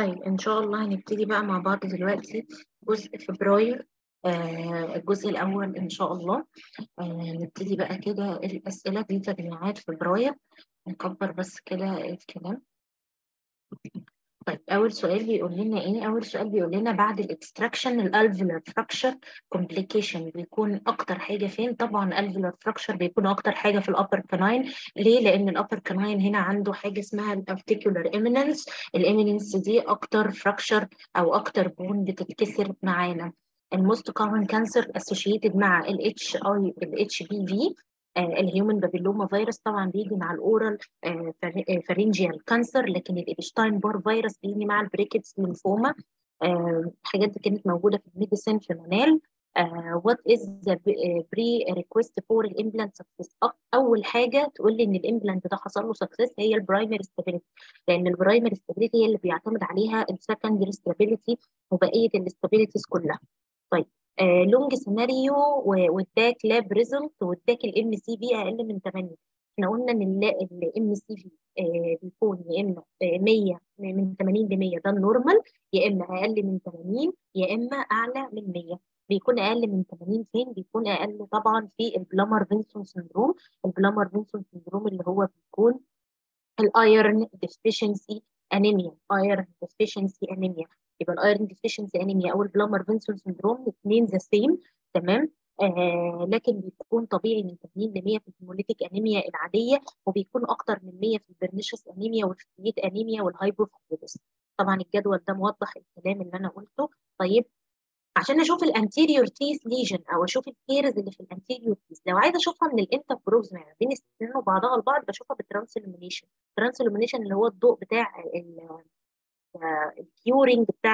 طيب إن شاء الله هنبتدي بقى مع بعض دلوقتي جزء فبراير آه الجزء الأول إن شاء الله آه نبتدي بقى كده الأسئلة دي تجميعات فبراير نكبر بس كده الكلام طيب أول سؤال بيقول لنا إيه؟ أول سؤال بيقول لنا بعد الإكستراكشن الألفيولار فراكشر كومبليكيشن بيكون أكتر حاجة فين؟ طبعا الألفيولار فراكشر بيكون أكتر حاجة في الأبر كاناين، ليه؟ لأن الأبر كاناين هنا عنده حاجة اسمها الأرتيكولار إيميننس، الإيميننس دي أكتر فراكشر أو أكتر بون بتتكسر معانا. الموست كومن كانسر اسوشيتد مع الاتش اي الاتش بي في الهيومن بابيلوما فيروس طبعا بيجي مع الاورال فارنجيال كانسر لكن الابشتاين بار فيروس بيجي مع البريكتس لينفوما الحاجات دي كانت موجوده في الميديسين في منال وات از ذا بري ريكويست فور الامبلانت سكسس اول حاجه تقول لي ان الامبلانت ده حصل له سكسس هي البرايمري ستابيليتي لان البرايمري ستابيليتي هي اللي بيعتمد عليها السكندري ستابيليتي وبقيه الاستابيليتيز كلها طيب لونج سيناريو واداك لاب ريزلت واداك الام سي في اقل من 8 احنا قلنا ان الام سي في بيكون يا اما 100 من 80 ل 100 ده النورمال يا اما اقل من 80 يا اما اعلى من 100 بيكون اقل من 80 فين بيكون اقل طبعا في البلامر فينسون سندروم البلامر فينسون سندروم اللي هو بيكون الايرن ديفيشنسي انيميا ايرن ديفيشنسي انيميا يبقى الايرن ديفيشنسي انيميا او البلامر فينسون سندروم الاثنين ذا سيم تمام آه لكن بيكون طبيعي من 80 ل 100 في الهيموليتيك انيميا العاديه وبيكون اكتر من 100 في البرنيشس انيميا والفيت انيميا والهايبوثايرويدز طبعا الجدول ده موضح الكلام اللي انا قلته طيب عشان اشوف الانتيريور تيث ليجن او اشوف الكيرز اللي في الانتيريور تيث لو عايزه اشوفها من الانتربروكس يعني بين السنين وبعضها البعض بشوفها بالترانسلومينيشن الترانسلومينيشن اللي هو الضوء بتاع الكيورنج بتاع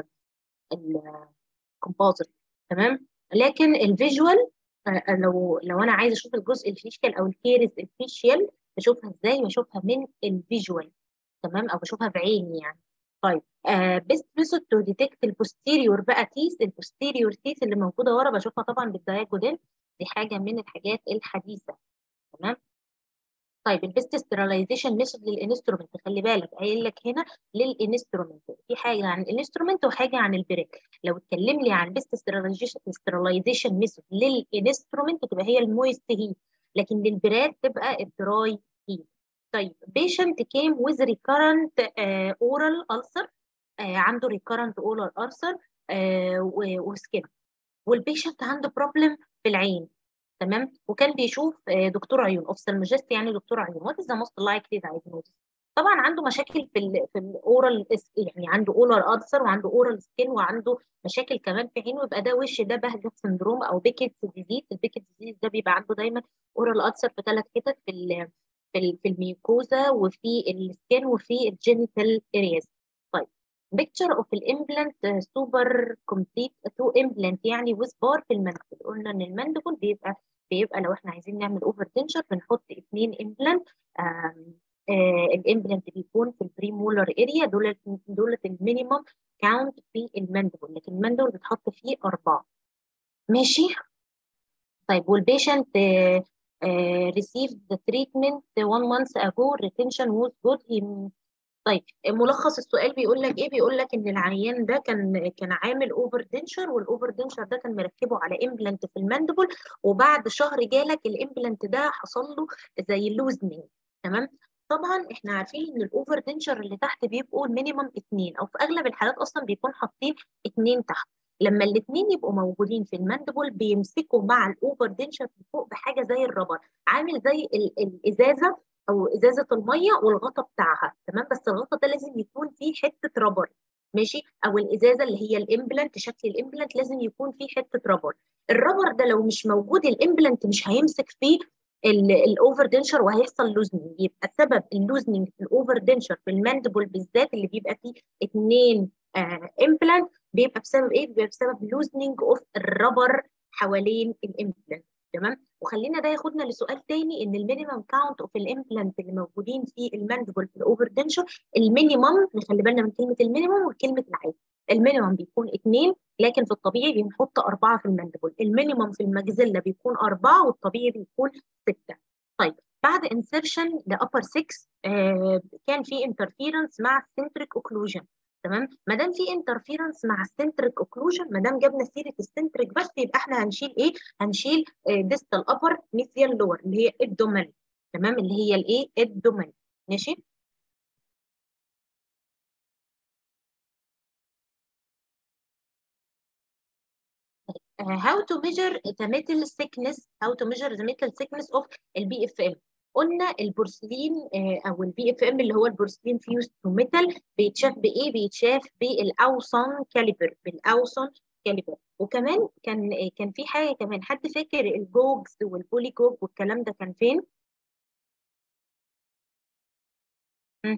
الكومبوزيت تمام لكن الفيجوال لو لو انا عايزه اشوف الجزء الفيشيال او الكيرز الفيشيال بشوفها ازاي بشوفها من الفيجوال تمام او بشوفها بعيني يعني طيب بيست ميثود تو ديتكت البوستيريور بقى تيس البوستيريور تيس اللي موجوده ورا بشوفها طبعا بالدايجودين دي حاجه من الحاجات الحديثه تمام طيب البيست ستيرلايزيشن ميثود للانسترومنت خلي بالك قايل لك هنا للانسترومنت في حاجه عن الانسترومنت وحاجه عن البريك لو اتكلم لي عن بيست ستيرلايزيشن ميثود للانسترومنت تبقى هي المويست هيت لكن للبراد تبقى الدراي هيت طيب patient came with recurrent uh, oral ulcer uh, عنده recurrent oral ulcer uh, وسكين والبيشنت عنده بروبلم في العين تمام وكان بيشوف دكتور عيون اوفثالمولوجيست يعني دكتور عيون وات از ذا موست لايكلي diagnosis طبعا عنده مشاكل في ال في الاورال يعني عنده اورال ألسر وعنده اورال سكين وعنده مشاكل كمان في عينه يبقى ده وش ده بهجت سندروم او بيكيتس ديزيز البيكيتس ديزيز ده بيبقى عنده دايما اورال ألسر في ثلاث حتت في ال في في الميوكوزا وفي السكين وفي الجينيتال ارياز طيب بيكتشر اوف الامبلانت سوبر كومبليت تو امبلانت يعني ويز بار في المندبل قلنا ان المندبل بيبقى بيبقى لو احنا عايزين نعمل اوفر تنشر بنحط اثنين امبلانت الامبلانت بيكون في البريمولر اريا دول دول المينيمم كاونت في المندبل لكن المندبل بتحط فيه اربعه ماشي طيب والبيشنت uh, uh, received the treatment one month ago retention was good he طيب ملخص السؤال بيقول لك ايه بيقول لك ان العيان ده كان كان عامل اوفر دنشر والاوفر دنشر ده كان مركبه على امبلانت في الماندبل وبعد شهر جالك الامبلانت ده حصل له زي لوزنينج تمام طبعا احنا عارفين ان الاوفر دنشر اللي تحت بيبقوا المينيمم اثنين او في اغلب الحالات اصلا بيكون حاطين اثنين تحت لما الاثنين يبقوا موجودين في الماندبل بيمسكوا مع الاوفر دنشر فوق بحاجه زي الربر عامل زي الازازه او ازازه الميه والغطا بتاعها تمام بس الغطا ده لازم يكون فيه حته ربر ماشي او الازازه اللي هي الامبلانت شكل الامبلانت لازم يكون فيه حته ربر الربر ده لو مش موجود الامبلانت مش هيمسك فيه الاوفر دنشر وهيحصل لوزنينج يبقى سبب اللوزنينج في الاوفر دنشر في الماندبل بالذات اللي بيبقى فيه اثنين امبلانت آه بيبقى بسبب ايه بيبقى بسبب لوزنينج اوف الربر حوالين الامبلانت تمام وخلينا ده ياخدنا لسؤال تاني ان المينيمم كاونت اوف الامبلانت اللي موجودين في الماندبل في الاوفر دنشر المينيمم نخلي بالنا من كلمه المينيمم وكلمه العادي المينيمم بيكون اثنين لكن في الطبيعي بنحط اربعه في الماندبل المينيمم في المجزله بيكون اربعه والطبيعي بيكون سته طيب بعد انسرشن لابر 6 آه كان في انترفيرنس مع السنتريك اوكلوجن تمام ما دام في انترفيرنس مع السنتريك اوكلوجن ما دام جبنا سيره السنتريك بس يبقى احنا هنشيل ايه هنشيل ديستال ابر ميثيال لور اللي هي الدومين تمام اللي هي الايه الدومين ماشي how to measure the metal thickness how to measure the metal thickness of البي اف ام قلنا البورسلين او البي اف ام اللي هو البورسلين فيوز تو ميتال بيتشاف بايه بيتشاف بالاوسون كاليبر بالاوسون كاليبر وكمان كان كان في حاجه كمان حد فاكر الجوجز والبولي جوج والكلام ده كان فين م.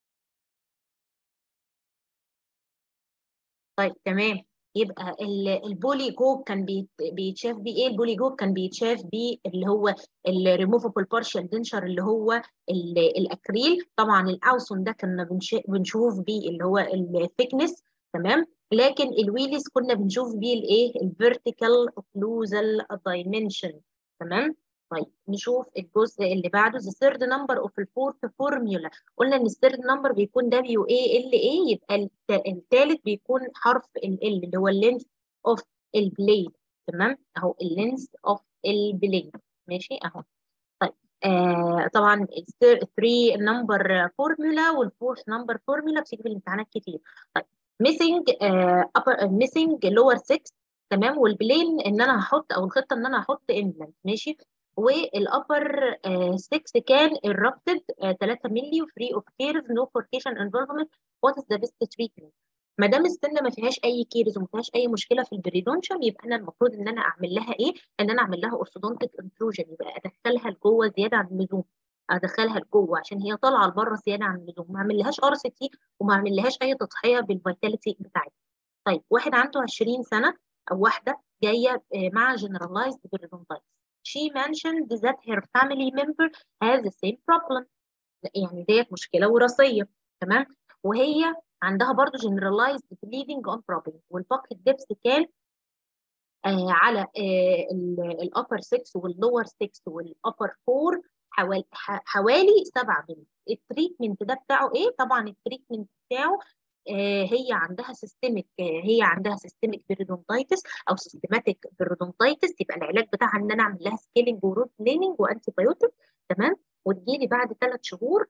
طيب تمام يبقى البولي جوج كان بيتشاف بيه ايه البولي جوج كان بيتشاف بيه اللي هو الريموفبل بارشال دنشر اللي هو الاكريل طبعا الاوسون ده كنا بنشوف بيه اللي هو الثيكنس تمام لكن الويليز كنا بنشوف بيه الايه الفيرتيكال اوكلوزال دايمنشن تمام طيب نشوف الجزء اللي بعده the third number of the fourth formula قلنا ان الثيرد نمبر بيكون دبليو اي ال اي يبقى الثالث بيكون حرف ال ال اللي هو اللينث اوف البليد تمام اهو اللينث اوف البليد ماشي اهو طيب آه طبعا 3 نمبر فورمولا والفورث نمبر فورمولا بتيجي في الامتحانات كتير طيب ميسنج ميسنج لور 6 تمام والبلين ان انا هحط او الخطه ان انا هحط امبلانت ماشي والابر 6 كان الرابتد 3 مللي وفري اوف كيرز نو فوركيشن انفولفمنت وات از ذا بيست تريتمنت ما دام السنه ما فيهاش اي كيرز وما فيهاش اي مشكله في البريدونشم يبقى انا المفروض ان انا اعمل لها ايه؟ ان انا اعمل لها اورثودونتيك انتروجن يبقى ادخلها لجوه زياده عن اللزوم ادخلها لجوه عشان هي طالعه لبره زياده عن اللزوم ما اعملهاش ار سي تي وما اعملهاش اي تضحيه بالفيتاليتي بتاعتها. طيب واحد عنده 20 سنه او واحده جايه مع جنرالايزد بريدونتايتس she mentioned that her family member has the same problem يعني ديت مشكلة وراثية تمام وهي عندها برضو generalized bleeding on problem والباكت ديبس كان آه على آه الابر 6 واللور 6 والابر 4 حوالي حوالي 7 مللي التريتمنت ده بتاعه ايه طبعا التريتمنت بتاعه هي عندها سيستميك هي عندها سيستميك بيريدونتايتس او سيستماتيك بيريدونتايتس يبقى العلاج بتاعها ان انا اعمل لها سكيلنج وروت بليننج وانتي بايوتيك تمام وتجيلي بعد ثلاث شهور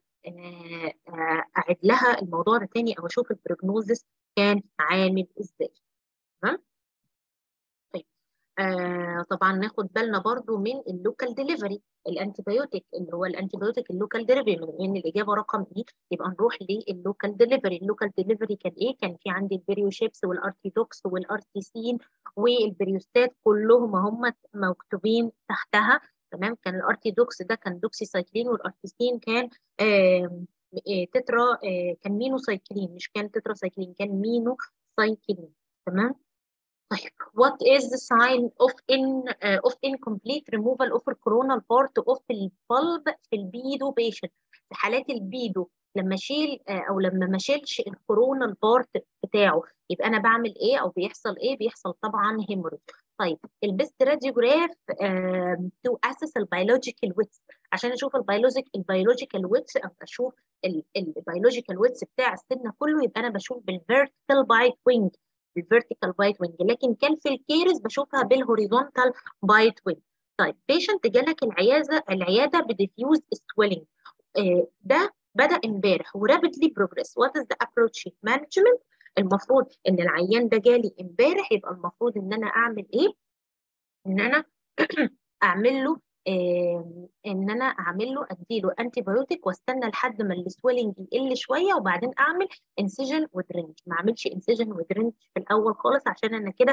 اعيد لها الموضوع ده تاني او اشوف البروجنوزس كان عامل ازاي تمام طيب آه طبعا ناخد بالنا برضو من اللوكال ديليفري الانتيبيوتيك اللي هو الانتيبيوتيك اللوكال ديليفري من ان الاجابه رقم ايه يبقى نروح للوكال ديليفري اللوكال ديليفري كان ايه كان في عندي البريوشيبس والارتيدوكس والارتيسين والبريوستات كلهم هم مكتوبين تحتها تمام كان الارتيدوكس ده كان دوكسي سايكلين والارتيسين كان آه تترا آه كان مينو سايكلين مش كان تترا سايكلين كان مينو سايكلين تمام طيب what is the sign of in uh, of incomplete removal of coronal part of البلب في البيدو patient في حالات البيدو لما اشيل uh, او لما ما اشيلش الكورونال بارت بتاعه يبقى انا بعمل ايه او بيحصل ايه بيحصل طبعا هيموريج طيب البيست راديوجراف تو اسس البيولوجيكال ويتس عشان اشوف البيولوجيك البيولوجيكال ويتس او اشوف البيولوجيكال ويتس بتاع السن كله يبقى انا بشوف بالفيرتيكال بايت وينج بالفيرتيكال بايت وينج لكن كان في الكيرز بشوفها بالهوريزونتال بايت وينج طيب بيشنت جالك العياده العياده بديفيوز سويلنج آه ده بدا امبارح ورابيدلي بروجريس وات از ذا ابروتش مانجمنت المفروض ان العيان ده جالي امبارح يبقى المفروض ان انا اعمل ايه ان انا اعمل له آه ان انا اعمل له اديله انتي بايوتيك واستنى لحد ما السويلنج يقل شويه وبعدين اعمل انسجن ودرنج ما اعملش انسجن ودرنج في الاول خالص عشان انا كده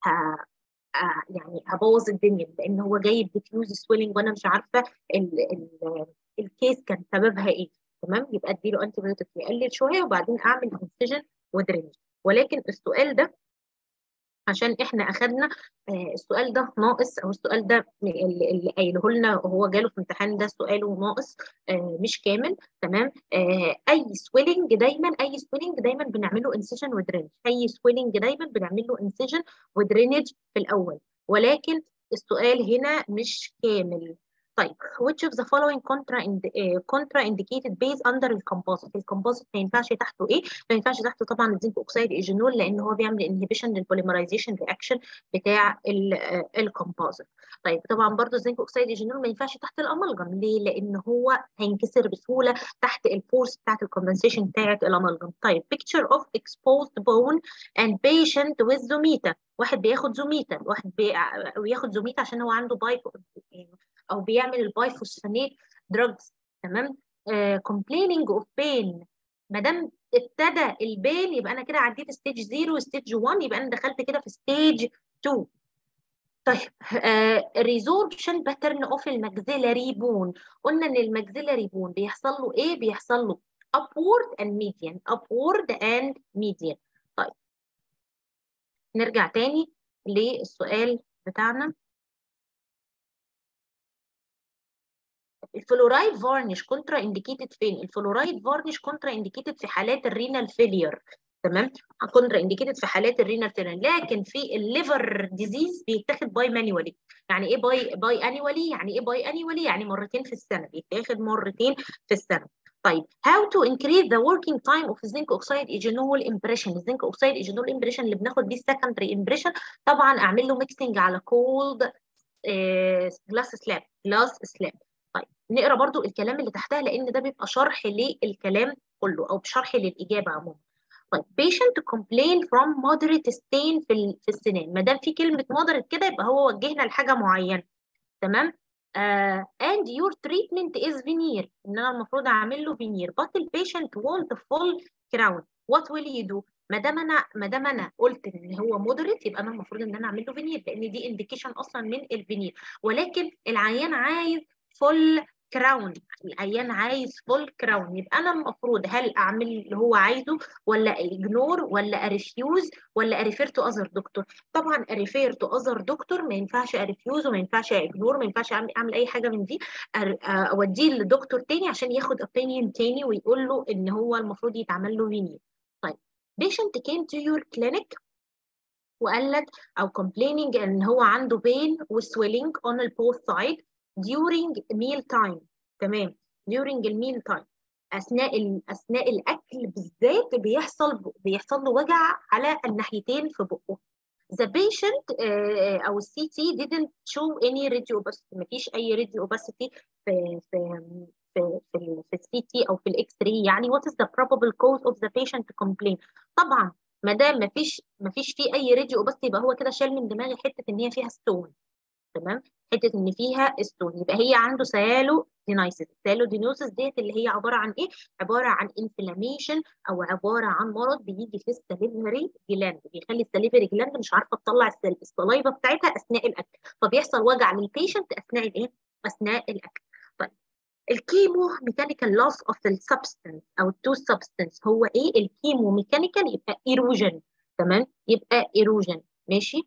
يعني هبوظ الدنيا لان هو جايب ديفيوز سويلنج وانا مش عارفه ال ال الكيس كان سببها ايه تمام يبقى اديله انتي بايوتيك يقلل شويه وبعدين اعمل انسجن ودرنج ولكن السؤال ده عشان احنا اخدنا آه السؤال ده ناقص او السؤال ده اللي قايله لنا وهو جاله في امتحان ده سؤاله ناقص آه مش كامل تمام آه اي سويلنج دايما اي سويلنج دايما بنعمله انسيجن ودرينج اي سويلنج دايما بنعمل له انسيجن ودرينج في الاول ولكن السؤال هنا مش كامل طيب which of the following contra contraindicated based under الكمبوزيت الكمبوزيت ما ينفعش تحته ايه ما ينفعش تحته طبعا الزنك اوكسيد ايجينول لان هو بيعمل انهبيشن للبوليمرايزيشن رياكشن بتاع الكمبوزيت طيب طبعا برضو الزنك اوكسيد ايجينول ما ينفعش تحت الامالجم ليه لان هو هينكسر بسهوله تحت الفورس بتاعت الكوندنسيشن بتاعت الامالجم طيب picture of exposed bone and patient with zomita واحد بياخد زوميتا واحد بياخد زوميتا عشان هو عنده باي او بيعمل البايفوسفانيت دراجز تمام كومبليننج اوف بين ما دام ابتدى البين يبقى انا كده عديت ستيج 0 وستيج 1 يبقى انا دخلت كده في ستيج 2 طيب ريزوربشن باترن اوف الماكسيلاري بون قلنا ان الماكسيلاري بون بيحصل له ايه بيحصل له upward and median upward and median طيب نرجع تاني للسؤال بتاعنا الفلورايد فارنش كونترا انديكيتد فين الفلورايد فارنش كونترا انديكيتد في حالات الرينال فيلير تمام كونترا انديكيتد في حالات الرينال فيلير لكن في الليفر ديزيز بيتاخد باي مانيوالي يعني ايه باي باي انيوالي يعني ايه باي انيوالي يعني مرتين في السنه بيتاخد مرتين في السنه طيب how to increase the working time of zinc oxide ethanol impression الزنك اوكسيد ethanol impression اللي بناخد بيه secondary impression طبعا اعمل له mixing على cold جلاس سلاب جلاس سلاب طيب نقرا برضو الكلام اللي تحتها لان ده بيبقى شرح للكلام كله او شرح للاجابه عموما طيب patient complain from moderate stain في في السنان ما دام في كلمه moderate كده يبقى هو وجهنا لحاجه معينه تمام uh, and your treatment is veneer ان انا المفروض اعمل له veneer but the patient want full crown what will you do ما دام انا ما دام انا قلت ان هو مودريت يبقى انا المفروض ان انا اعمل له فينير لان دي انديكيشن اصلا من الفينير ولكن العيان عايز فول كراون العيان عايز فول كراون يبقى انا المفروض هل اعمل اللي هو عايزه ولا اجنور ولا اريفيوز ولا اريفير تو اذر دكتور طبعا اريفير تو اذر دكتور ما ينفعش اريفيوز وما ينفعش اجنور ما ينفعش اعمل اي حاجه من دي اوديه لدكتور تاني عشان ياخد اوبينيون تاني ويقول له ان هو المفروض يتعمل له فينير طيب patient came to your clinic وقال لك او complaining ان هو عنده pain و swelling on the both side during meal time تمام during الميل تايم اثناء ال... اثناء الاكل بالذات بيحصل بيحصل له وجع على الناحيتين في بقه the patient uh, او السي تي didn't show any radio opacity مفيش اي radio opacity في في في في, في السي تي او في الاكس راي يعني what is the probable cause of the patient complaint طبعا ما دام مفيش مفيش فيه اي راديو بس يبقى هو كده شال من دماغي حته ان هي فيها ستون تمام حته ان فيها ستون يبقى هي عنده سيالو دينايسيس السيالو دينوسيس ديت اللي هي عباره عن ايه عباره عن انفلاميشن او عباره عن مرض بيجي في السليفري جلاند بيخلي السليفري جلاند مش عارفه تطلع السلايفا بتاعتها اثناء الاكل فبيحصل وجع للبيشنت اثناء الايه اثناء الاكل طيب الكيمو ميكانيكال لوس اوف السبستنس او التو سبستنس هو ايه الكيمو ميكانيكال يبقى ايروجن تمام يبقى ايروجن ماشي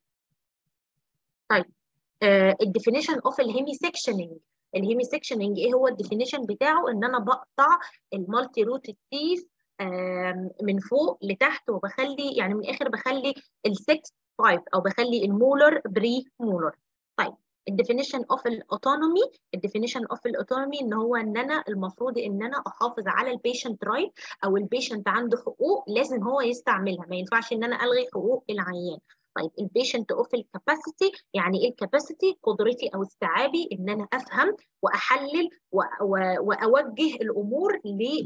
طيب الديفينيشن اوف الهيمي سيكشننج الهيمي سيكشننج ايه هو الديفينيشن بتاعه ان انا بقطع المالتي روت تيث من فوق لتحت وبخلي يعني من الاخر بخلي السكس بايب او بخلي المولر بري مولر طيب الديفينيشن اوف الاوتونومي الديفينيشن اوف الاوتونومي ان هو ان انا المفروض ان انا احافظ على البيشنت رايت او البيشنت عنده حقوق لازم هو يستعملها ما ينفعش ان انا الغي حقوق العيان طيب البيشنت اوف الكاباسيتي يعني ايه الكاباسيتي قدرتي او استيعابي ان انا افهم واحلل واوجه الامور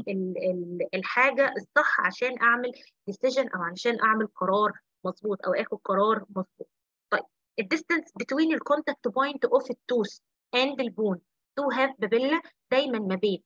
للحاجه الصح عشان اعمل ديسيجن او عشان اعمل قرار مظبوط او اخد قرار مظبوط طيب الديستانس بتوين الكونتاكت بوينت اوف التوث اند البون تو هاف بابيلا دايما ما بين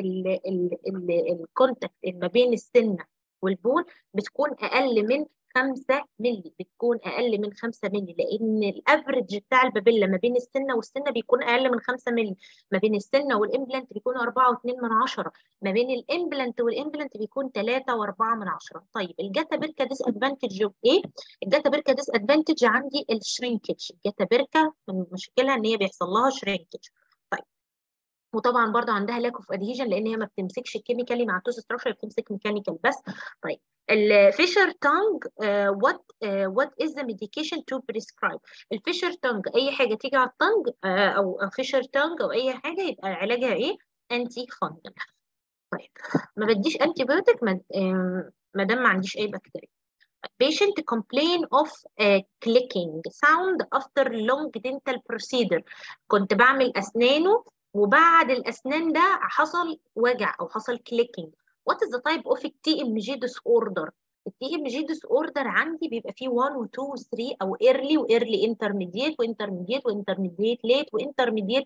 الكونتاكت ما بين السنه والبون بتكون اقل من 5 مللي بتكون اقل من 5 مللي لان الافرج بتاع البابيلا ما بين السنه والسنه بيكون اقل من 5 مللي ما بين السنه والامبلانت بيكون 4 و2 من 10 ما بين الامبلانت والامبلانت بيكون 3 و4 من 10 طيب الجاتا بيركا ديس ادفانتج اوف ايه الجاتا بيركا ديس ادفانتج عندي الشرينكج الجاتا بيركا من مشكلها ان هي بيحصل لها شرينكج طيب وطبعا برضو عندها لاك اوف ادهيجن لان هي ما بتمسكش كيميكالي مع التوس ستراكشر بتمسك ميكانيكال بس طيب الفيشر تانج وات وات از ذا ميديكيشن تو بريسكرايب الفيشر تانج اي حاجه تيجي على التانج uh, او فيشر تانج او اي حاجه يبقى علاجها ايه انتي فانجل طيب ما بديش انتي بايوتيك ما دام ما عنديش اي بكتيريا patient complain of uh, clicking sound after long dental procedure كنت بعمل اسنانه وبعد الاسنان ده حصل وجع او حصل كليكينج what is the type of TMG disorder التي ام جي ديس اوردر عندي بيبقى فيه 1 و 2 و 3 او ايرلي وايرلي انترميديت وانترميديت وانترميديت ليت وانترميديت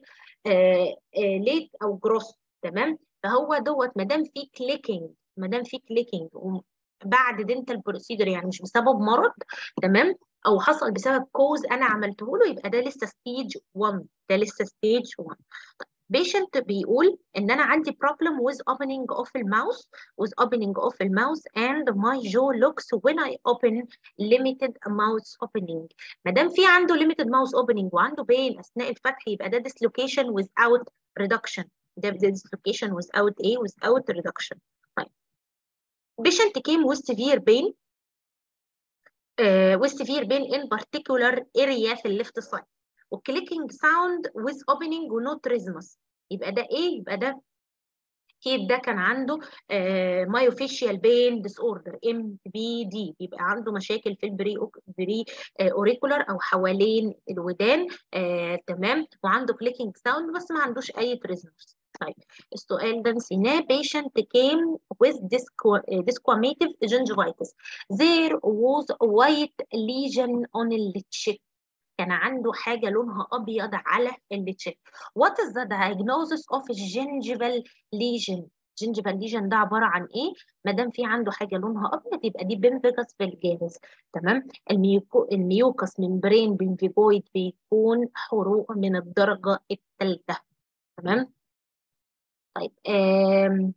ليت او جروس تمام فهو دوت ما دام في كليكينج ما دام في كليكينج بعد دنتال بروسيدر يعني مش بسبب مرض تمام او حصل بسبب كوز انا عملته له يبقى ده لسه ستيج 1 ده لسه ستيج 1 patient بيقول ان انا عندي problem with opening of the mouth with opening of the mouth and my jaw looks when I open limited mouth opening ما دام في عنده limited mouth opening وعنده pain اثناء الفتح يبقى ده dislocation without reduction ده dislocation without a without reduction طيب patient came with severe pain uh, with severe pain in particular area في الليفت سايد والكليكينج ساوند with opening ونوت ريزمس يبقى ده ايه يبقى ده اكيد ده كان عنده مايوفيشيال بين ديس اوردر ام بي دي بيبقى عنده مشاكل في البري بري اوريكولار او حوالين الودان آه، تمام وعنده كليكينج ساوند بس ما عندوش اي تريزمس طيب السؤال ده نسيناه patient came with desquamative gingivitis there was a white lesion on the cheek كان عنده حاجة لونها أبيض على التشيك. What is the diagnosis of gingival lesion؟ gingival lesion ده عبارة عن إيه؟ ما دام في عنده حاجة لونها أبيض يبقى دي بنفيكس فيلجاريس تمام؟ الميوكو الميوكس ممبرين بنفيجويد بيكون حروق من الدرجة الثالثة تمام؟ طيب آم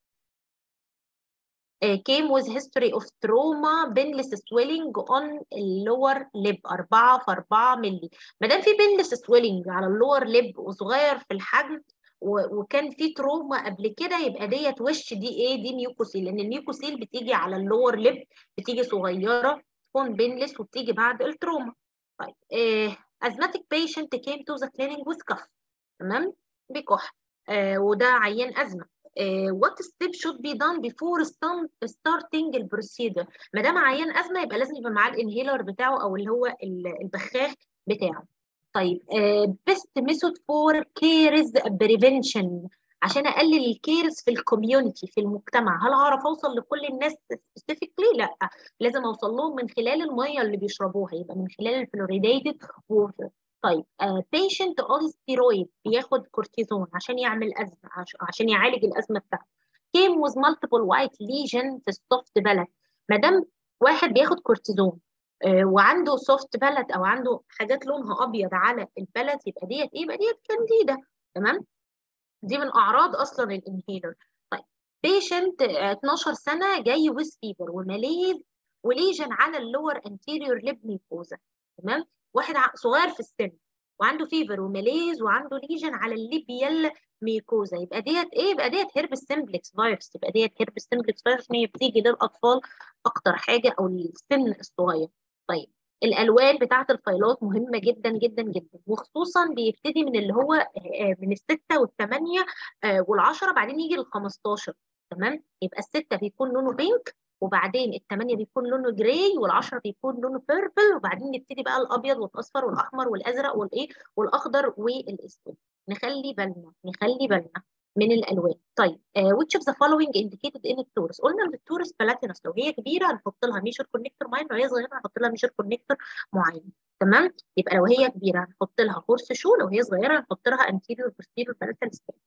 came with history of trauma painless swelling on lower lip 4 في 4 مللي ما دام في painless swelling على اللور ليب وصغير في الحجم وكان في تروما قبل كده يبقى ديت وش دي ايه دي ميوكوسيل لان الميوكوسيل بتيجي على اللور ليب بتيجي صغيره تكون بينلس وبتيجي بعد التروما طيب آه asthmatic patient came to the clinic with cough تمام بكح آه وده عيان ازمه Uh, what step should be done before starting البروسيدر ما دام عيان ازمه يبقى لازم يبقى معاه الانهيلر بتاعه او اللي هو البخاخ بتاعه طيب uh, best method for cares prevention عشان اقلل الكيرز في الكوميونتي في المجتمع هل هعرف اوصل لكل الناس سبيسيفيكلي لا لازم اوصل لهم من خلال الميه اللي بيشربوها يبقى من خلال الفلوريديتد ووتر طيب بيشنت اون ستيرويد بياخد كورتيزون عشان يعمل ازمه عشان يعالج الازمه بتاعته كيم وز مالتيبل وايت ليجن في السوفت بلد ما دام واحد بياخد كورتيزون آه وعنده سوفت بلد او عنده حاجات لونها ابيض على البلد يبقى ديت ايه يبقى ديت كانديدا تمام دي من اعراض اصلا الانهيلر طيب بيشنت 12 سنه جاي ويز فيبر وماليز وليجن على اللور انتيريور ليب ميكوزا تمام واحد صغير في السن وعنده فيفر وماليز وعنده ليجن على الليبيال ميكوزا يبقى ديت ايه يبقى ديت هيرب سيمبلكس فيروس يبقى ديت هيرب سيمبلكس فيروس هي بتيجي للاطفال اكتر حاجه او السن الصغير طيب الالوان بتاعه الفايلات مهمه جدا جدا جدا وخصوصا بيبتدي من اللي هو من السته والثمانيه والعشره بعدين يجي لل 15 تمام يبقى السته بيكون لونه بينك وبعدين الثمانيه بيكون لونه جراي والعشره بيكون لونه بيربل وبعدين نبتدي بقى الابيض والاصفر والاحمر والازرق والايه والاخضر والاسود نخلي بالنا نخلي بالنا من الالوان طيب uh, which of the following indicated in التورس قلنا ان التورس بلاتينس لو هي كبيره هنحط لها ميشر كونكتور معين لو هي صغيره هنحط لها ميشر كونكتور معين تمام يبقى لو هي كبيره هنحط لها هورس شو لو هي صغيره هنحط لها anterior posterior palatal stem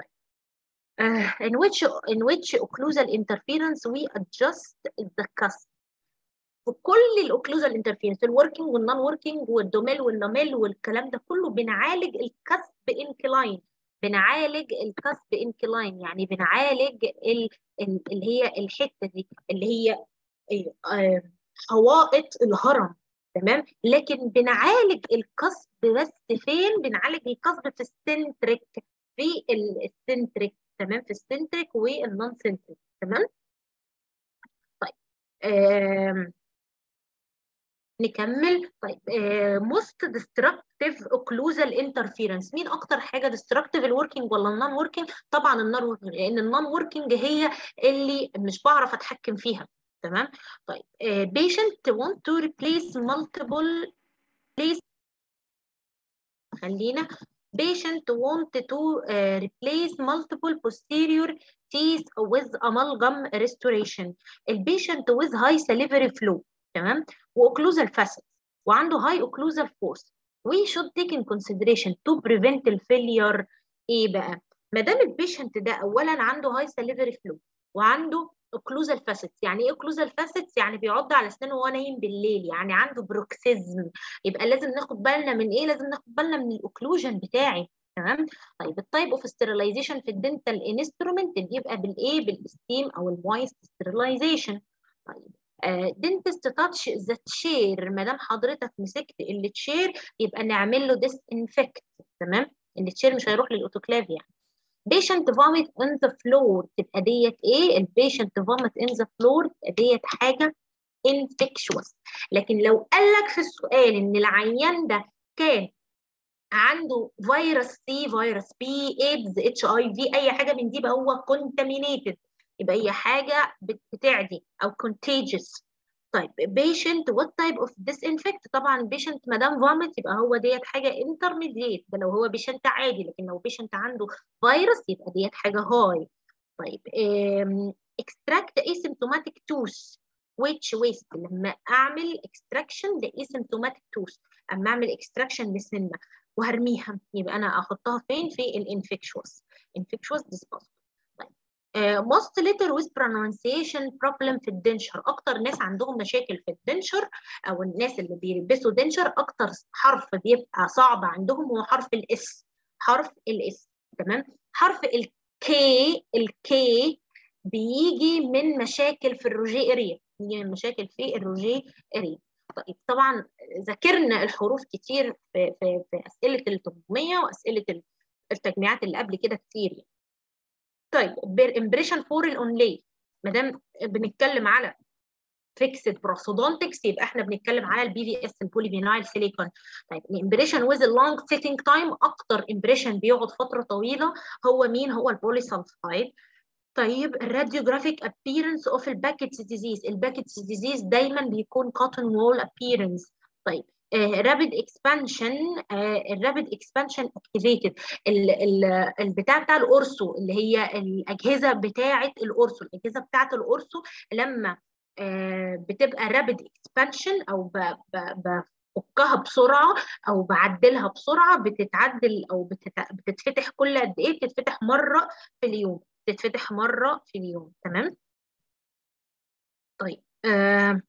Uh, in which in which occlusal interference we adjust the cusp في كل الاوكلوزال انترفيرنس الوركينج والنون وركينج والدوميل واللاميل والكلام ده كله بنعالج الكسب انكلاين بنعالج الكسب انكلاين يعني بنعالج ال ال اللي هي الحته دي اللي هي حوائط الهرم تمام لكن بنعالج الكسب بس فين بنعالج الكسب في السنتريك في السنتريك تمام في السنتريك والنون سنتريك تمام طيب آم. نكمل طيب موست ديستركتيف اوكلوزال انترفيرنس مين اكتر حاجه ديستركتيف الوركينج ولا النون وركينج طبعا النون وركينج لان النون وركينج هي اللي مش بعرف اتحكم فيها تمام طيب patient want to replace multiple place خلينا patient want to uh, replace multiple posterior teeth with amalgam restoration البيشنت with high salivary flow تمام واوكلوزال فاسيت وعنده هاي اوكلوزال فورس we should take in consideration to prevent الفيلير ايه بقى ما دام البيشنت ده اولا عنده هاي salivary flow وعنده اوكلوزال فاسيتس يعني ايه اوكلوزال فاسيتس يعني بيعض على اسنانه وهو نايم بالليل يعني عنده بروكسيزم يبقى لازم ناخد بالنا من ايه لازم ناخد بالنا من الاوكلوجن بتاعي تمام طيب التايب اوف ستيرلايزيشن في الدنتال انسترومنت بيبقى بالايه بالستيم او المويست ستيرلايزيشن طيب دنتست تاتش ذا تشير ما دام حضرتك مسكت التشير يبقى نعمل له ديس انفكت تمام التشير مش هيروح للاوتوكلاف يعني patient vomit on the floor تبقى ديت ايه البيشنت vomit in the floor تبقى ديت حاجه infectious لكن لو قال لك في السؤال ان العيان ده كان عنده فيروس سي فيروس بي ايدز اتش اي في اي حاجه من دي يبقى هو contaminated يبقى هي حاجه بتعدي او contagious طيب patient what type of disinfect طبعا patient ما دام vomit يبقى هو ديت حاجه intermediate ده لو هو patient عادي لكن لو patient عنده فيروس يبقى ديت حاجه هاي طيب um, extract asymptomatic tooth which waste لما اعمل extraction لاsymptomatic tooth اما اعمل extraction لسنه وهرميها يبقى انا احطها فين في الانفكشوس infectious disposal Uh, most letter with pronunciation problem في الدنشر اكتر ناس عندهم مشاكل في الدنشر او الناس اللي بيلبسوا دنشر اكتر حرف بيبقى صعب عندهم هو حرف الاس حرف الاس تمام حرف الكي الكي بيجي من مشاكل في الروجي اريا بيجي من مشاكل في الروجي اريا طيب طبعا ذاكرنا الحروف كتير في في, في اسئله التنظيميه واسئله التجميعات اللي قبل كده كتير يعني. طيب امبريشن فور الاونلي ما دام بنتكلم على فيكسد بروسودونتكس يبقى احنا بنتكلم على البي في اس البوليفينايل سيليكون طيب الامبريشن ويز اللونج سيتنج تايم اكتر امبريشن بيقعد فتره طويله هو مين هو البوليسلفايد طيب الراديوجرافيك ابييرنس اوف الباكيتس ديزيز الباكيتس ديزيز دايما بيكون كوتن وول ابييرنس طيب رابيد اكسبانشن الرابيد اكسبانشن اكتيفيتد البتاع بتاع القرصو اللي هي الاجهزه بتاعه القرصو الاجهزه بتاعه القرصو لما uh, بتبقى رابيد اكسبانشن او بفكها بسرعه او بعدلها بسرعه بتتعدل او بتتفتح كل قد ايه بتتفتح مره في اليوم بتتفتح مره في اليوم تمام طيب uh,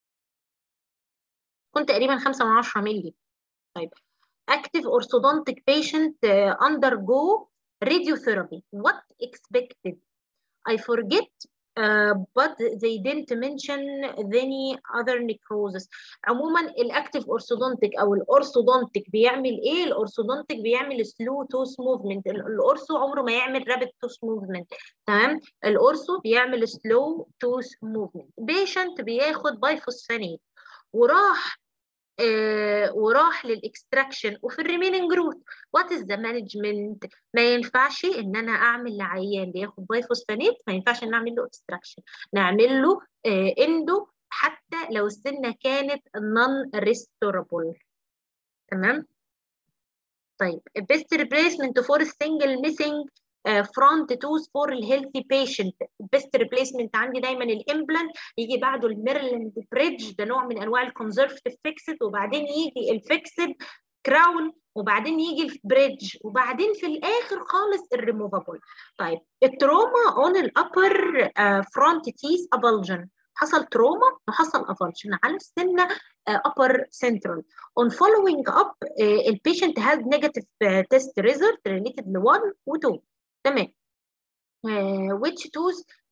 كنت تقريبا 5 من 10 مللي طيب active orthodontic patient uh, undergo radiotherapy what expected I forget uh, but they didn't mention any other necrosis عموما الاكتيف orthodontic او الاورثودونتيك بيعمل ايه الاورثودونتيك بيعمل سلو توس موفمنت الاورثو عمره ما يعمل رابid توس موفمنت تمام الاورثو بيعمل سلو توس موفمنت بيشنت بياخد بايفوسفانيت وراح آه وراح للاكستراكشن وفي الريميننج روت وات از ذا مانجمنت ما ينفعش ان انا اعمل لعيان بياخد بايفوسفانيت ما ينفعش ان اعمل له اكستراكشن نعمل له آه اندو حتى لو السنه كانت نون ريستورابل تمام طيب best replacement for single missing فرونت توث فور الهيلثي بيشنت بيست ريبليسمنت عندي دايما الامبلانت يجي بعده الميرلاند بريدج ده نوع من انواع الكونزرفتيف فيكسد وبعدين يجي الفيكسد كراون وبعدين يجي البريدج وبعدين في الاخر خالص الريموفابل طيب التروما اون الابر فرونت تيث ابلجن حصل تروما وحصل افالشن على السنه upper central on following up uh, the patient has negative uh, test result related ل 1 و 2 تمام uh, which tooth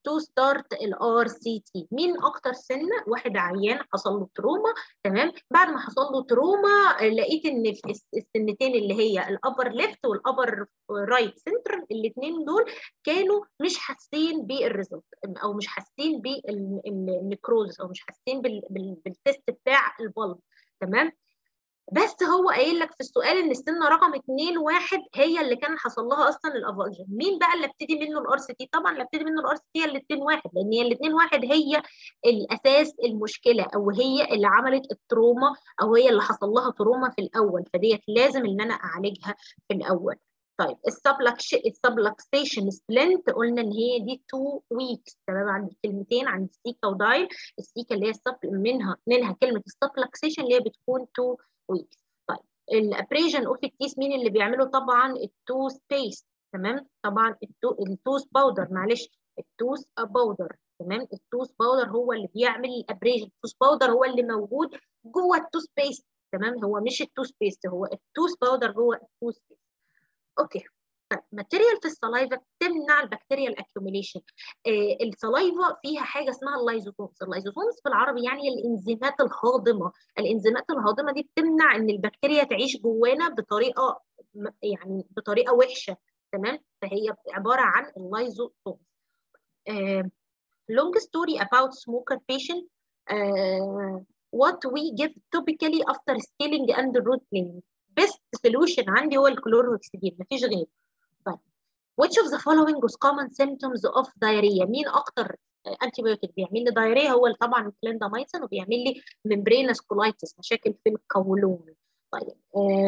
تو ستارت الار سي تي مين اكتر سن واحد عيان حصل له تروما تمام بعد ما حصل له تروما لقيت ان في السنتين اللي هي الابر ليفت والابر رايت سنترال الاثنين دول كانوا مش حاسين بالريزلت او مش حاسين بالنكروز او مش حاسين بالتست بتاع البلب تمام بس هو قايل لك في السؤال ان السن رقم 2 1 هي اللي كان حصل لها اصلا الافالجن مين بقى اللي ابتدي منه الار سي تي طبعا اللي ابتدي منه الار سي تي هي ال 2 1 لان هي ال 2 1 هي الاساس المشكله او هي اللي عملت التروما او هي اللي حصل لها تروما في الاول فديت لازم ان انا اعالجها في الاول طيب السبلكسيشن سبلنت قلنا ان هي دي 2 ويكس تمام عندي كلمتين عندي سيكا ودايل السيكا اللي هي منها منها كلمه السبلكسيشن اللي هي بتكون 2 ويكس طيب الابريجن اوف التيس مين اللي بيعمله طبعا التوث بيست تمام طبعا التوث باودر معلش التوث باودر تمام التوث باودر هو اللي بيعمل الابريجن التوث باودر هو اللي موجود جوه التوث بيست تمام هو مش التوث بيست هو التوث باودر جوه التوث بيست اوكي ماتيريال في السلايفا بتمنع البكتيريال اكيوميليشن آه السلايفا فيها حاجه اسمها اللايزوسومز اللايزوسومز بالعربي يعني الانزيمات الهاضمه الانزيمات الهاضمه دي بتمنع ان البكتيريا تعيش جوانا بطريقه يعني بطريقه وحشه تمام فهي عباره عن اللايزوسومز آه long story about smoker patient uh, what we give typically after scaling and root cleaning best solution عندي هو الكلوروكسيدين مفيش غيره طيب which of the following was common symptoms of diarrhea مين اكتر انتي بايوتيك بيعمل لي دايريا هو طبعا الكليندامايسين وبيعمل لي ممبرينس كولايتس مشاكل في القولون طيب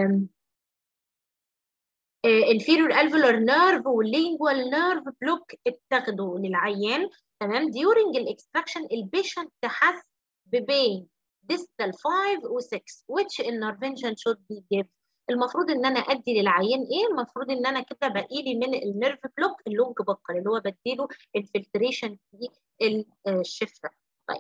الفيرور الفولار نيرف واللينجوال نيرف بلوك اتاخدوا للعيان تمام during الاكستراكشن البيشنت حس ببين distal 5 و 6 which intervention should be given المفروض ان انا ادي للعيان ايه المفروض ان انا كده باقي لي من النيرف بلوك اللونج بكر اللي هو بديله الفلتريشن في الشفه طيب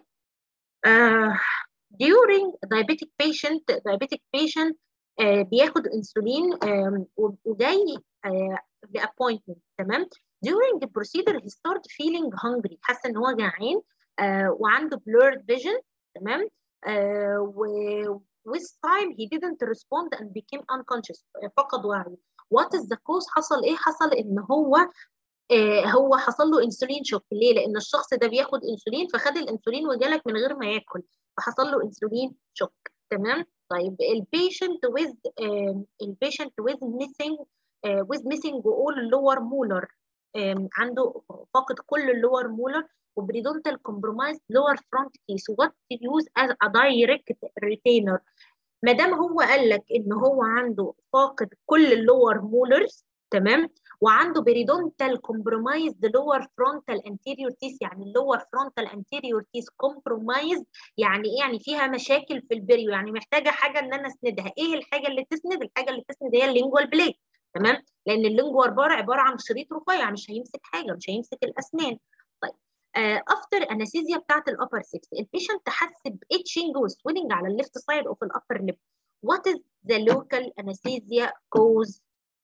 uh, during diabetic patient diabetic patient uh, بياخد انسولين um, وجاي uh, بappointment تمام during the procedure he start feeling hungry حاسه ان هو جعان uh, وعنده blurred vision تمام uh, و with time he didn't respond and became unconscious فقد وعيه what is the cause حصل ايه حصل ان هو آه هو حصل له انسولين شوك ليه لان الشخص ده بياخد انسولين فخد الانسولين وجالك من غير ما ياكل فحصل له انسولين شوك تمام طيب البيشنت with آه البيشنت with missing آه with missing all lower molar آه عنده فاقد كل اللور مولر وبريدونتال كومبرومايز لور فرونت كيس وات يوز از ا دايركت ريتينر ما دام هو قال لك ان هو عنده فاقد كل اللور مولرز تمام وعنده بريدونتال كومبرومايز لور فرونتال انتيريور تيس يعني اللور فرونتال انتيريور تيس كومبرومايز يعني ايه يعني فيها مشاكل في البريو يعني محتاجه حاجه ان انا اسندها ايه الحاجه اللي تسند الحاجه اللي تسند هي اللينجوال بليت تمام لان اللينجوال بار عباره عن شريط رفيع مش هيمسك حاجه مش هيمسك الاسنان طيب افتر انستيزيا بتاعت الابر 6 البيشنت حس باتشنج وسويلنج على الليفت سايد اوف الابر ليب وات از ذا لوكال انستيزيا كوز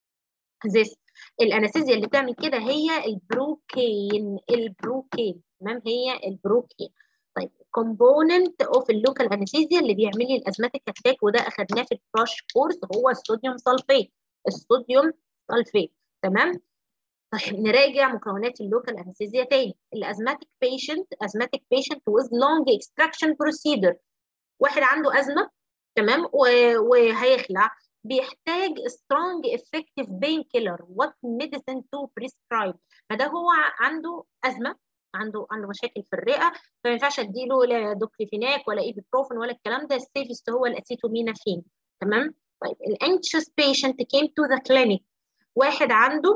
this الانستيزيا اللي بتعمل كده هي البروكين البروكين تمام هي البروكين طيب كومبوننت اوف اللوكال انستيزيا اللي بيعمل لي الازماتيك اتاك وده اخدناه في الكراش كورس هو الصوديوم سلفيت الصوديوم سلفيت تمام طيب نراجع مكونات اللوكال انستيزيا تاني الازماتيك بيشنت ازماتيك بيشنت with long extraction procedure واحد عنده ازمه تمام وهيخلع بيحتاج strong effective pain killer what medicine to prescribe فده هو عنده ازمه عنده عنده مشاكل في الرئه فما ينفعش اديله لا دوكليفيناك ولا ايبوبروفين ولا الكلام ده السيفست هو الاسيتومينافين تمام طيب الانكشس patient came to the clinic واحد عنده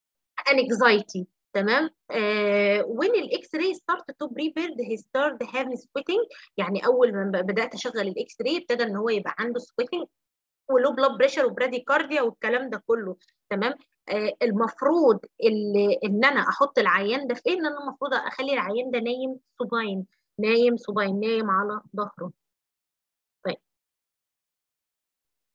anxiety تمام آه when الاكس راي start to prepared he started having sweating يعني اول ما بدات اشغل الاكس راي ابتدى ان هو يبقى عنده sweating ولو بلاد بريشر وبراديكارديا والكلام ده كله تمام آه المفروض اللي ان انا احط العيان ده في ايه ان انا المفروض اخلي العيان ده نايم صباين نايم صباين نايم على ظهره طيب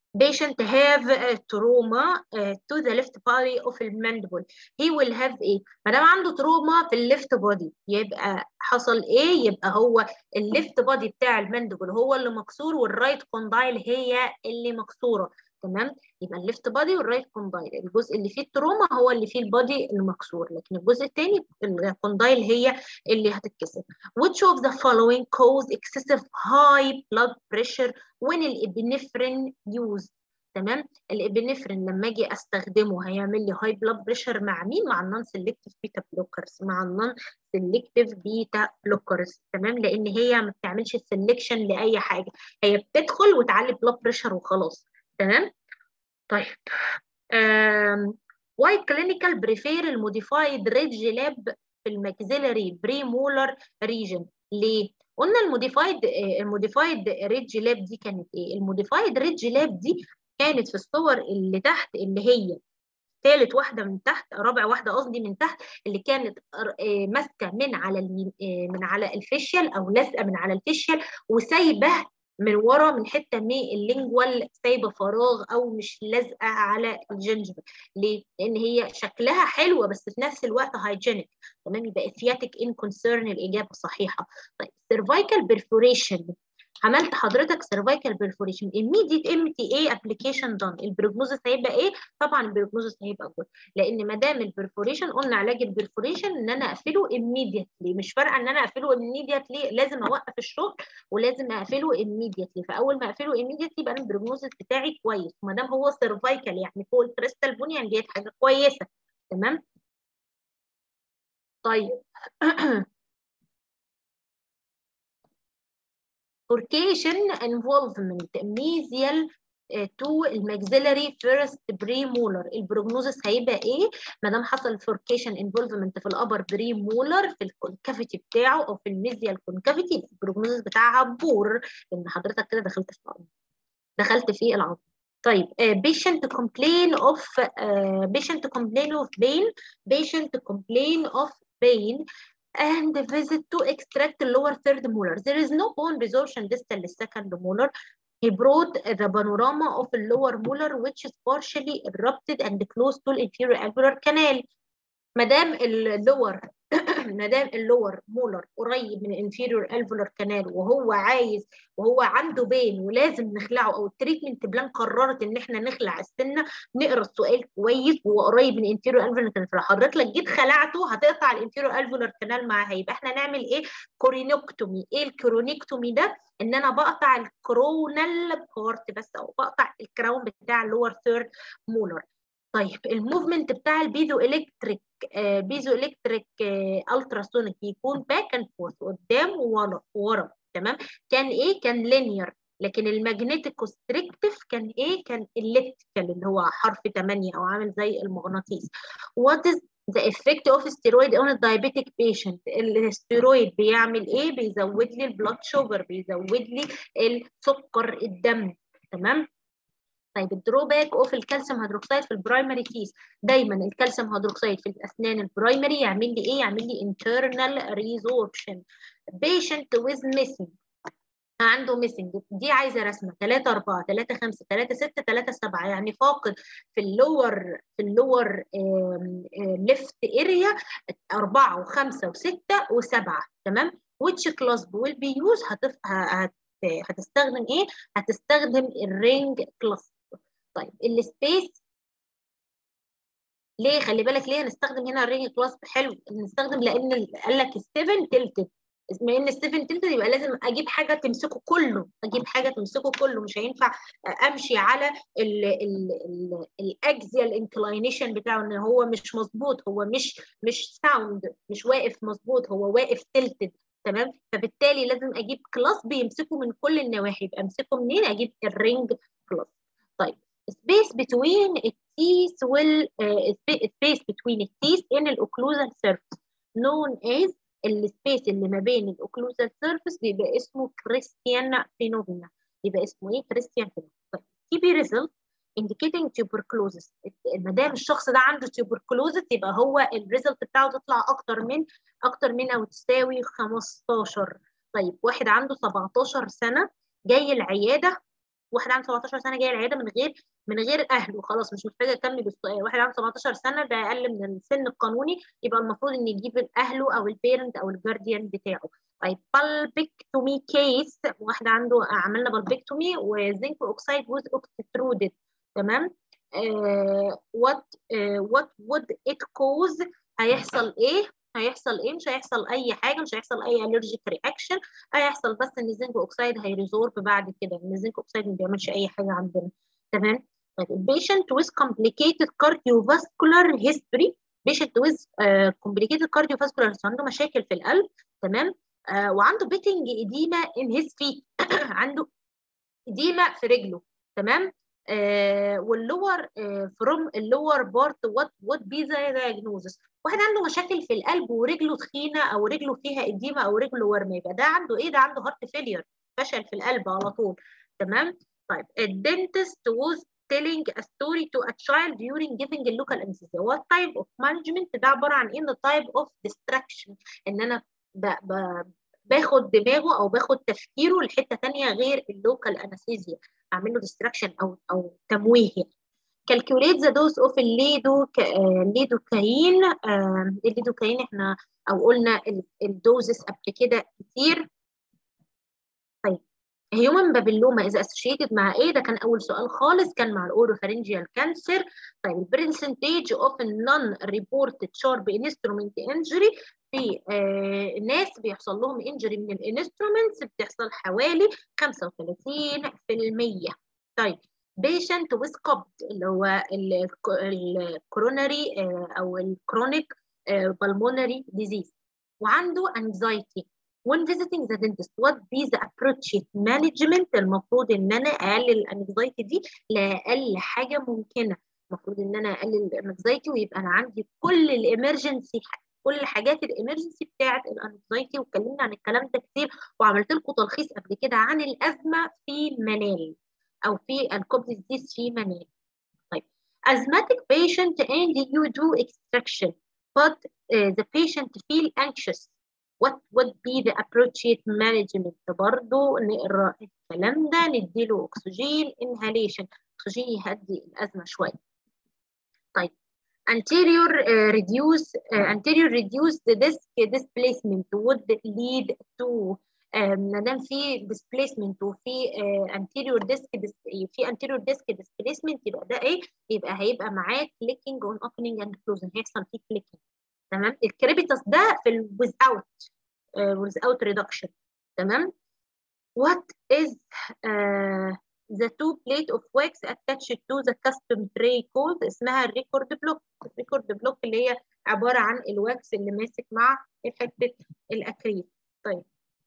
patient have uh, trauma uh, to the left body of the mandible he will have ايه ما دام عنده تروما في الليفت بودي يبقى حصل ايه يبقى هو الليفت بودي بتاع الماندبل هو اللي مكسور والرايت كوندايل هي اللي مكسوره تمام يبقى الليفت بادي والرايت كوندايل الجزء اللي فيه التروما هو اللي فيه البادي المكسور لكن الجزء الثاني الكوندايل هي اللي هتتكسر which of the following cause excessive high blood pressure when الابنفرين used تمام الابنفرين لما اجي استخدمه هيعمل لي هاي بلاد بريشر مع مين مع النون سيلكتيف بيتا بلوكرز مع النون سيلكتيف بيتا بلوكرز تمام لان هي ما بتعملش سيلكشن لاي حاجه هي بتدخل وتعلي بلاد بريشر وخلاص تمام طيب um, why clinical prefer الموديفايد ريدج لاب في الماكسيلري بري مولر ريجن ليه قلنا الموديفايد الموديفايد ريدج لاب دي كانت ايه الموديفايد ريدج لاب دي كانت في الصور اللي تحت اللي هي ثالث واحده من تحت رابع واحده قصدي من تحت اللي كانت ماسكه من على من على الفيشيال او لازقه من على الفيشيال وسايبه من ورا من حته من اللينجوال سايبه فراغ او مش لازقه على الجنجبه ليه؟ لان هي شكلها حلوه بس في نفس الوقت هايجينيك تمام يبقى اثياتيك ان كونسيرن الاجابه صحيحه طيب سيرفايكال بيرفوريشن عملت حضرتك سيرفايكال بيرفوريشن immediate ام تي اي ابلكيشن دون البروجنوزس هيبقى ايه طبعا البروجنوزس هيبقى جود لان ما دام البرفوريشن قلنا علاج البرفوريشن ان انا اقفله immediately مش فارقه ان انا اقفله immediately لازم اوقف الشغل ولازم اقفله immediately فاول ما اقفله immediately يبقى البروجنوزس بتاعي كويس وما دام هو سيرفايكال يعني فوق الكريستال بون يعني ديت حاجه كويسه تمام طيب فوركيشن انفولفمنت ميزيال تو الماكسيلاري فيرست بري مولر البروجنوزس هيبقى ايه ما دام حصل فوركيشن انفولفمنت في الابر بري مولر في الكونكافيتي بتاعه او في الميزيال كونكافيتي البروجنوزس بتاعها بور لان حضرتك كده دخلت في العظم دخلت في العظم طيب patient complain of uh, patient complain of pain patient complain of pain and visit to extract the lower third molar. There is no bone resorption distal second molar. He brought the panorama of the lower molar which is partially erupted and close to the inferior alveolar canal. مدام اللور مدام اللور مولر قريب من الانفيريور الفولار كانال وهو عايز وهو عنده بين ولازم نخلعه او التريتمنت بلان قررت ان احنا نخلع السنه نقرا السؤال كويس وهو قريب من الانفيريور الفولار كانال فحضرتك لو جيت خلعته هتقطع الانفيريور الفولار كانال معاها يبقى احنا نعمل ايه كورينوكتومي ايه الكورونيكتومي ده ان انا بقطع الكرونال بارت بس او بقطع الكراون بتاع اللور ثيرد مولر طيب الموفمنت بتاع البيزو الكتريك آه بيزو الكتريك آه التراسونيك يكون باك اند فورث قدام وورا ورا تمام كان ايه كان لينير لكن المagnetic constrictive كان ايه كان الكتريكال اللي هو حرف 8 او عامل زي المغناطيس what is the effect of steroid on a diabetic patient الستيرويد بيعمل ايه بيزود لي البلاد شوجر بيزود لي السكر الدم تمام طيب الدروباك اوف الكالسيوم هيدروكسيد في البرايمري تيس دايما الكالسيوم هيدروكسيد في الاسنان البرايمري يعمل لي ايه يعمل لي internal resorption patient with missing عنده ميسنج دي عايزه رسمه 3 4 3 5 3 6 3 7 يعني فاقد في اللور في اللور ليفت اريا 4 و5 و6 و7 تمام which class will be used هتف... هت... هتستخدم ايه هتستخدم الرينج كلاس طيب السبيس ليه خلي بالك ليه هنستخدم هنا الرينج كلاس حلو نستخدم لان قال لك ال7 تلتد بما ان ال7 تلتد يبقى لازم اجيب حاجه تمسكه كله اجيب حاجه تمسكه كله مش هينفع امشي على الاكزيال انكلاينيشن بتاعه ان هو مش مظبوط هو مش مش ساوند مش واقف مظبوط هو واقف تلتد تمام فبالتالي لازم اجيب كلاس بيمسكه من كل النواحي يبقى امسكه منين اجيب الرينج كلاس طيب space between التيث وال space between التيث in الاوكلوزال surface known as السبيس اللي ما بين الاوكلوزال surface بيبقى اسمه كريستيان فينومينا يبقى اسمه ايه كريستيان فينومينا طيب TB result indicating tuberculosis ما دام الشخص ده عنده tuberculosis يبقى هو الريزلت بتاعه تطلع اكتر من اكتر من او تساوي 15 طيب واحد عنده 17 سنه جاي العياده واحد عنده 17 سنه جاي العياده من غير من غير اهله خلاص مش محتاجه اكمل بالسؤال واحد عنده 17 سنه ده اقل من السن القانوني يبقى المفروض ان يجيب اهله او البيرنت او الجارديان بتاعه طيب بالبيكتومي كيس واحد عنده عملنا بالبيكتومي وزنك اوكسايد ووز اوكسترودد تمام وات وات وود ات كوز هيحصل ايه هيحصل ايه مش هيحصل اي حاجه مش هيحصل اي الرجيك رياكشن هيحصل بس ان الزنك اوكسايد هيريزورب بعد كده ان الزنك اوكسايد ما بيعملش اي حاجه عندنا تمام طيب patient with complicated cardiovascular history patient with uh, complicated cardiovascular عنده مشاكل في القلب تمام uh, وعنده بيتنج اديما in his feet عنده اديما في رجله تمام آه واللور آه فروم اللور بارت وات وات بي ذا دايجنوزس واحد عنده مشاكل في القلب ورجله تخينه او رجله فيها اديمه او رجله ورمه يبقى ده عنده ايه ده عنده هارت فيلير فشل في القلب على طول تمام طيب الدنتست was telling a story to a child during giving a local anesthesia what type of management ده عباره عن ايه type of distraction ان انا ب ب باخد دماغه او باخد تفكيره لحته ثانيه غير اللوكال انستيزيا اعمل له ديستراكشن او او تمويه يعني calculate the dose of الليدو الليدوكاين الليدوكاين احنا او قلنا الدوزس قبل كده كتير طيب هيومن بابيلوما is associated مع ايه ده كان اول سؤال خالص كان مع الاوروفارنجيال كانسر طيب البرسنتيج اوف non reported sharp instrument injury في آه ناس بيحصل لهم انجري من الانسترومنتس بتحصل حوالي 35% طيب بيشنت ويز قبض اللي هو الكوروناري آه او الكرونيك بالمونري ديزيز وعنده anxiety when visiting the dentist what be the approach management المفروض ان انا اقلل الانكزايتي دي لاقل حاجه ممكنه المفروض ان انا اقلل الانكزايتي ويبقى انا عندي كل الامرجنسي كل حاجات الامرجنسي بتاعه الانكزايتي واتكلمنا عن الكلام ده كتير وعملت لكم تلخيص قبل كده عن الازمه في منال او في الكوبديز في منال طيب asthmatic patient and you do extraction but uh, the patient feel anxious what would be the appropriate management برضه نقرا الكلام ده نديله اكسجين inhalation اكسجين يهدي الازمه شويه طيب anterior uh, reduce uh, anterior reduce the disc displacement would lead to ما دام في displacement وفي uh, anterior disc في anterior disc displacement يبقى ده ايه؟ يبقى هيبقى معاه clicking on opening and closing هيحصل فيه clicking تمام؟ الكريبيتاس ده في ال without uh, without reduction تمام؟ What is uh, the two plate of wax attached to the custom tray called اسمها الريكورد بلوك الريكورد بلوك اللي هي عبارة عن الواكس اللي ماسك مع حتة الأكريل طيب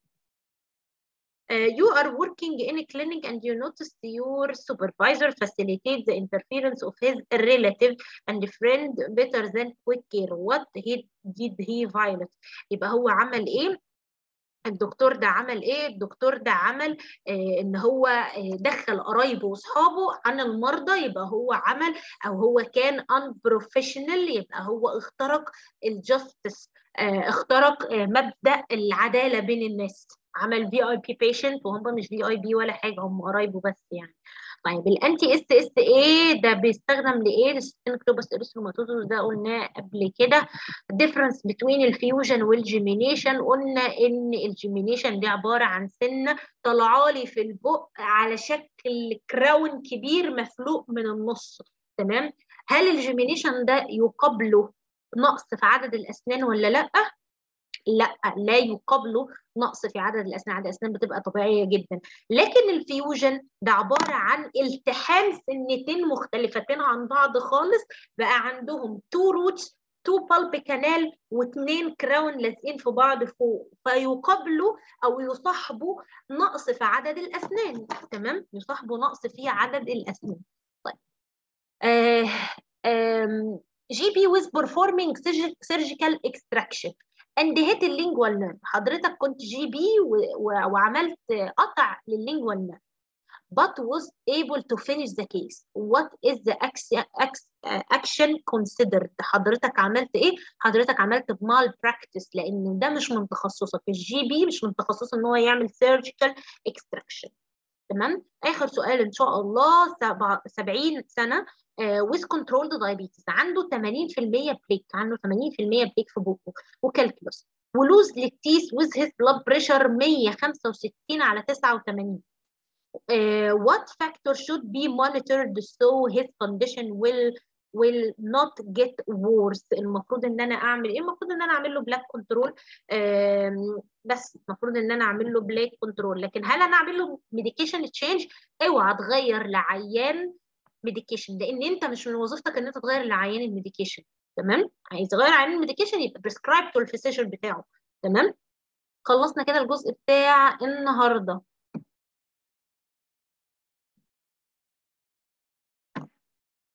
Uh, you are working in a clinic and you notice your supervisor facilitate the interference of his relative and friend better than quick care. What he, did he violate? يبقى هو عمل ايه؟ الدكتور ده عمل ايه؟ الدكتور ده عمل آه ان هو آه دخل قرايبه واصحابه عن المرضى يبقى هو عمل او هو كان unprofessional يبقى هو اخترق الجاستس آه اخترق آه مبدا العداله بين الناس عمل في اي بي بيشنت وهم مش في اي بي ولا حاجه هم قرايبه بس يعني طيب الانتي اس اس ايه ده بيستخدم لايه للسينكلوبس اريثروماتوزوس ده قلناه قبل كده difference between الفيوجن والجيمينيشن قلنا ان الجيمينيشن دي عباره عن سنه طالعالي في البق على شكل كراون كبير مفلوق من النص تمام هل الجيمينيشن ده يقابله نقص في عدد الاسنان ولا لا لا لا يقابله نقص في عدد الاسنان عدد الاسنان بتبقى طبيعيه جدا لكن الفيوجن ده عباره عن التحام سنتين مختلفتين عن بعض خالص بقى عندهم تو روتس تو بالب كانال واثنين كراون لازقين في بعض فوق فيقابلوا او يصاحبوا نقص في عدد الاسنان تمام يصاحبوا نقص في عدد الاسنان طيب آه آه جي بي with performing surgical extraction and hit اللينجوال نيرف حضرتك كنت جي بي وعملت قطع لللينجوال نيرف but was able to finish the case what is the action considered حضرتك عملت ايه حضرتك عملت mal practice لان ده مش من تخصصك الجي بي مش من تخصصه ان هو يعمل surgical extraction تمام اخر سؤال ان شاء الله 70 سنه with controlled diabetes عنده 80% بليك عنده 80% بليك في بوكو وكالكولوس ولوز للتيس with his blood pressure 165 على 89 uh, what factor should be monitored so his condition will will not get worse المفروض ان انا اعمل ايه المفروض ان انا اعمل له بلاك كنترول بس المفروض ان انا اعمل له بلاك كنترول لكن هل انا اعمل له ميديكيشن تشينج اوعى تغير لعيان ميديكيشن لان انت مش من وظيفتك ان انت تغير لعيان الميديكيشن تمام عايز تغير عيان الميديكيشن يبقى بريسكرايب تو الفيزيشن بتاعه تمام خلصنا كده الجزء بتاع النهارده